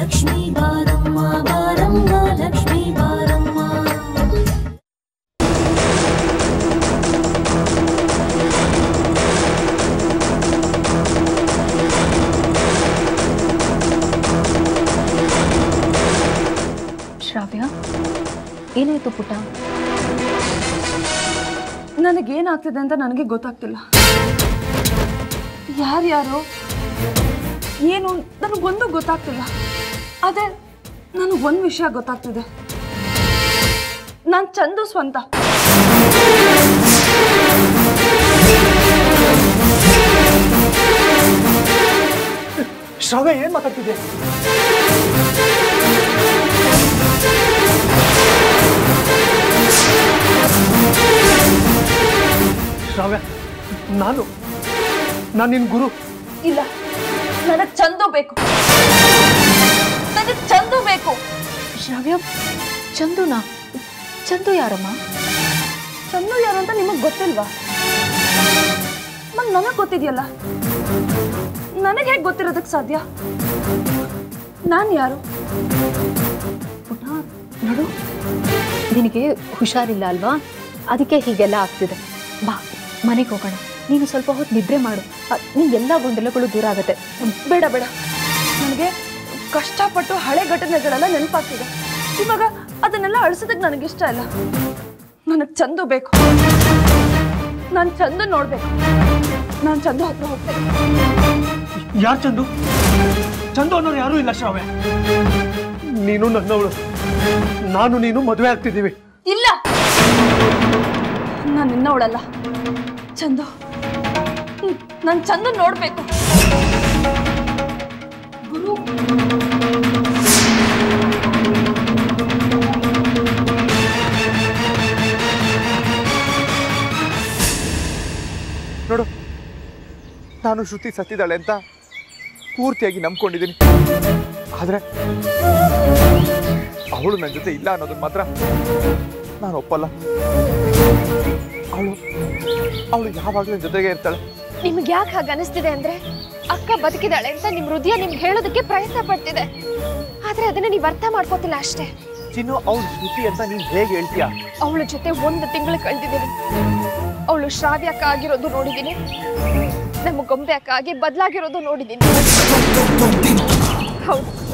ಲಕ್ಷ್ಮೀ ಬಾರಮ್ಮ ಬಾರಮ್ಮ ಲಕ್ಷ್ಮೀ ಬಾರಮ್ಮ ಶ್ರಾವ್ಯ ಏನಾಯ್ತು ಪುಟ ನನಗೇನಾಗ್ತಿದೆ ಅಂತ ನನಗೆ ಗೊತ್ತಾಗ್ತಿಲ್ಲ ಯಾರ್ಯಾರು ಏನು ನನಗೊಂದು ಗೊತ್ತಾಗ್ತಿಲ್ಲ ಅದೇ ನನಗೆ ಒಂದು ವಿಷಯ ಗೊತ್ತಾಗ್ತಿದೆ ನಾನು ಚಂದು ಸ್ವಂತ ಶ್ರಾವ್ಯ ಏನ್ ಮಾತಾಡ್ತಿದ್ದೆ ಶ್ರಾವ್ಯ ನಾನು ನಾನು ನಿನ್ ಗುರು ಇಲ್ಲ ನನಗೆ ಚಂದು ಬೇಕು ನನಗೆ ಚಂದು ಬೇಕು ಶ್ರಾವ್ಯ ಚಂದುನಾ ಚಂದು ಯಾರಮ್ಮ ಚಂದು ಯಾರು ಅಂತ ನಿಮಗೆ ಗೊತ್ತಿಲ್ವಾ ಮತ್ತೆ ನನಗೆ ಗೊತ್ತಿದೆಯಲ್ಲ ನನಗೆ ಹೇಗೆ ಗೊತ್ತಿರೋದಕ್ಕೆ ಸಾಧ್ಯ ನಾನು ಯಾರು ಪುಟ ನೋಡು ನಿನಗೆ ಹುಷಾರಿಲ್ಲ ಅಲ್ವಾ ಅದಕ್ಕೆ ಹೀಗೆಲ್ಲ ಆಗ್ತಿದೆ ಬಾ ಮನೆಗೆ ಹೋಗೋಣ ನೀನು ಸ್ವಲ್ಪ ಹೊತ್ತು ನಿದ್ರೆ ಮಾಡು ಅ- ನಿನ್ ಎಲ್ಲ ಗೊಂದಲಗಳು ದೂರ ಆಗುತ್ತೆ ಬೇಡ ಬೇಡ ನನಗೆ ಕಷ್ಟಪಟ್ಟು ಹಳೆ ಘಟನೆಗಳೆಲ್ಲ ನೆನಪಾಗ್ತಿದೆ ಇವಾಗ ಅದನ್ನೆಲ್ಲ ಅಳಿಸೋದಕ್ಕೆ ನನಗೆ ಇಷ್ಟ ಇಲ್ಲ ನನಗೆ ಚಂದು ಬೇಕು ನಾನು ಚಂದು ನೋಡ್ಬೇಕು ನಾನು ಚಂದು ಹತ್ರ ಹೋಗ್ತೇನೆ ಯಾರು ಚಂದು ಚಂದು ಅನ್ನೋರು ಯಾರೂ ಇಲ್ಲ ಶ್ರಾವ್ಯ ನೀನು ನನ್ನವಳು ನಾನು ನೀನು ಮದುವೆ ಆಗ್ತಿದ್ದೀವಿ ಇಲ್ಲ ನಾನು ನಿನ್ನವಳಲ್ಲ ಚಂದು ನಾನು ಚಂದು ನೋಡ್ಬೇಕು ಗುರು ನೋಡು ನಾನು ಶ್ರುತಿ ಸತ್ತಿದ್ದಾಳೆ ಅಂತ ಪೂರ್ತಿಯಾಗಿ ನಂಬ್ಕೊಂಡಿದ್ದೀನಿ ಆದ್ರೆ ಅವಳು ನನ್ನ ಜೊತೆ ಇಲ್ಲ ಅನ್ನೋದನ್ನ ಮಾತ್ರ ನಾನು ಒಪ್ಪಲ್ಲ ಅವಳು ಅವಳು ಯಾವಾಗಲೂ ನನ್ನ ಜೊತೆಗೆ ಇರ್ತಾಳೆ ನಿಮ್ಗೆ ಯಾಕೆ ಹಾಗೆ ಅನಿಸ್ತಿದೆ ಅಂದ್ರೆ ಅಕ್ಕ ಬದುಕಿದಾಳೆ ಅಂತ ನಿಮ್ ಹೃದಯ ನಿಮ್ಗೆ ಹೇಳೋದಕ್ಕೆ ಪ್ರಯತ್ನ ಪಡ್ತಿದೆ ಆದ್ರೆ ಅದನ್ನ ನೀವ್ ಅರ್ಥ ಮಾಡ್ಕೋತಿಲ್ಲ ಅಷ್ಟೇ ಚಿನ್ನು ಅವಳು ಶ್ರುತಿ ಅಂತ ನೀನ್ ಹೇಗೆ ಹೇಳ್ತೀಯ ಅವಳ ಜೊತೆ ಒಂದು ತಿಂಗಳು ಕಳೆದಿದ್ದೀನಿ ಅವಳು ಶ್ರಾವ್ಯ ಅಕ್ಕ ಆಗಿರೋದು ನೋಡಿದ್ದೀನಿ ನಮ್ಮ ಗೊಂಬೆ ಅಕ್ಕ ಆಗಿ ಬದಲಾಗಿರೋದು ನೋಡಿದ್ದೀನಿ ಹೌದು